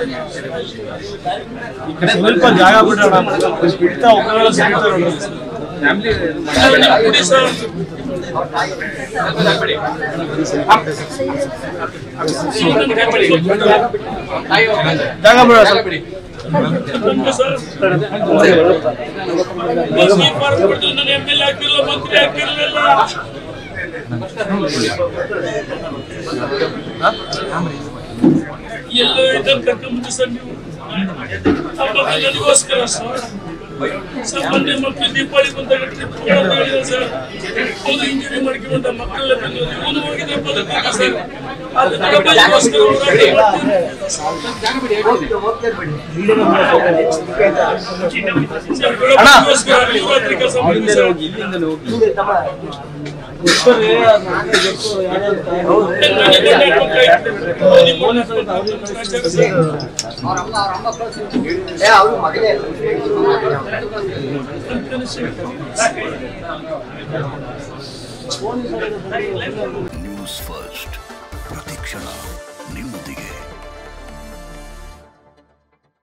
ಸ್ವಲ್ಪ ಜಾಗ ಬಿಡೋಣ ಬಿಡ್ತಾ ಒಬ್ಬರೆಲ್ಲ ಸಿಗ್ತಾರೆ ನೋಡಿ. ಜಾಗ ಬಿಡ ಸ್ವಲ್ಪ ಎಮ್ಮೆಲ್ಯೆ ಆಗ್ತಿರಲಿಲ್ಲ ಮಂತ್ರಿ ಆಗ್ತಿರ್ಲಿಲ್ಲ ಎಲ್ಲೋ ಇದ್ದಲ್ಲಿ ಕರ್ಕೊಂಡ್ಬಂದು ಸರ್ ನೀವು ಹಬ್ಬಕ್ಕೆ ನನಗೋಸ್ಕರ ಸರ್ ಸರ್ ಮೊನ್ನೆ ಮಕ್ಕಳು ದೀಪಾವಳಿ ಬಂದಾಗ trip ಹೋಗೋದು ಹೇಳಿದೆ ಸರ್ ಒಂದು ಇಂಜುರಿ ಮಾಡ್ಕೊಂಡ ಮಕ್ಕಳೆಲ್ಲ ಬಂದು ಇವನು ಹೋಗಿದ್ರೆ ಬದುಕಿಲ್ಲ ಸರ್ ಅದು ನನಗೋಸ್ಕರ ಹೋರಾಟ ಮಾಡ್ತೀನಿ. ಸರ್, ಬಡವರಿಗೋಸ್ಕರ ಯುವಕರಿಗೆ ಕೆಲಸ ಮಾಡ್ತೀನಿ ಸರ್. ನ್ಯೂಸ್ ಫಸ್ಟ್ ಪ್ರತಿಕ್ಷಣ ನಿಮ್ಮೊಂದಿಗೆ